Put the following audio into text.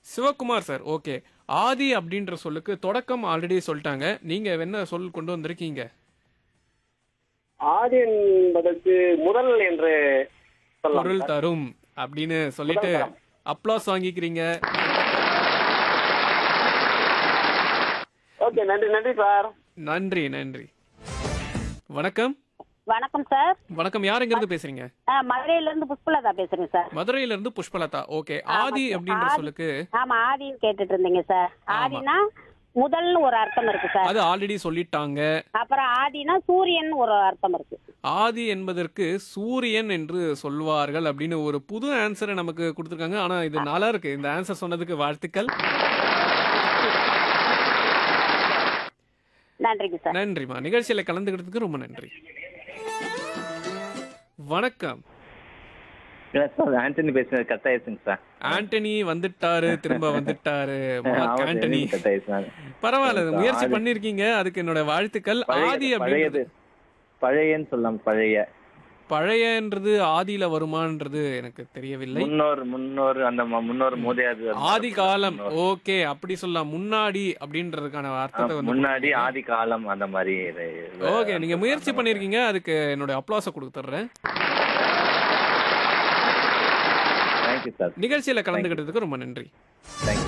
Sivakumar sir okay ஆதி அப்படின்ற சொல்லுக்கு தொடக்கம் ஆல்ரெடி சொல்லிட்டாங்க நீங்க என்ன சொல் கொண்டு வந்திருக்கீங்க ஆதி என்பதற்கு முதல் என்று சொல்லலாம் பொருள் தரும் அப்படின்னு சொல்லிட்டு முதல் தரம். அப்ளாஸ் வாங்கிக்கிறீங்க ஓகே நன்றி நன்றி சார் நன்றி நன்றி வணக்கம் வணக்கம் சார் வணக்கம் யார் எங்க இருந்து பேசுறீங்க ஆ, மதுரையில இருந்து புஷ்பலதா பேசுறேன் சார் மதுரையில இருந்து புஷ்பலதா ஓகே ஆதி அப்படின்ற ஆதி. சொல்லுக்கு ஆமா ஆதின்னு கேட்டுட்டு இருந்தீங்க சார் ஆதினா முதல்னு ஒரு அர்த்தம் இருக்கு சார் அது ஆல்ரெடி சொல்லிட்டாங்க அப்புறம் ஆதினா சூரியன் ஒரு அர்த்தம் இருக்கு ஆதி என்பதற்கு சூரியன் என்று சொல்வார்கள் அப்படின்னு ஒரு புது ஆன்சரை நமக்கு கொடுத்துருக்காங்க ஆனா இது நல்லா இருக்கு இந்த ஆன்சர் சொன்னதுக்கு வாழ்த்துக்கள் நன்றிங்க சார் நன்றிமா நிகழ்ச்சியில கலந்துக்கிறதுக்கு ரொம்ப நன்றி வணக்கம் இல்ல சார் ஆண்டனி பேசுறது கட் ஆயிடுச்சுங்க சார் ஆண்டனி வந்துட்டாரு திரும்ப வந்துட்டாரு மார்க் ஆண்டனி கட் ஆயிடுச்சு பரவாயில்ல ஆமா, முயற்சி ஆதி. பண்ணிருக்கீங்க அதுக்கு என்னோட வாழ்த்துக்கள் ஆதி பழைய- பழையது அப்படின்றது பழையன்னு சொல்லலாம் பழைய பழையன்றது ஆதியில வருமான்றது எனக்கு தெரியவில்லை முன்னோர் முன்னோர் அந்த ம- முன்னோர் மோதையாது ஆதி காலம் ஓகே அப்படி சொல்லலாம் முன்னாடி அப்படின்றதுக்கான அர்த்தத்தை வந்து முன்னாடி ஆதி காலம் அந்த மாதிரி இது- இது- ஓகே நீங்க முயற்சி பண்ணிருக்கீங்க அதுக்கு என்னோட அப்ளாஸ கொடுத்துட்றேன் தேங்க்யூ சார் நிகழ்ச்சியில கலந்துக்கிட்டதுக்கு ரொம்ப நன்றி தேங்க்யூ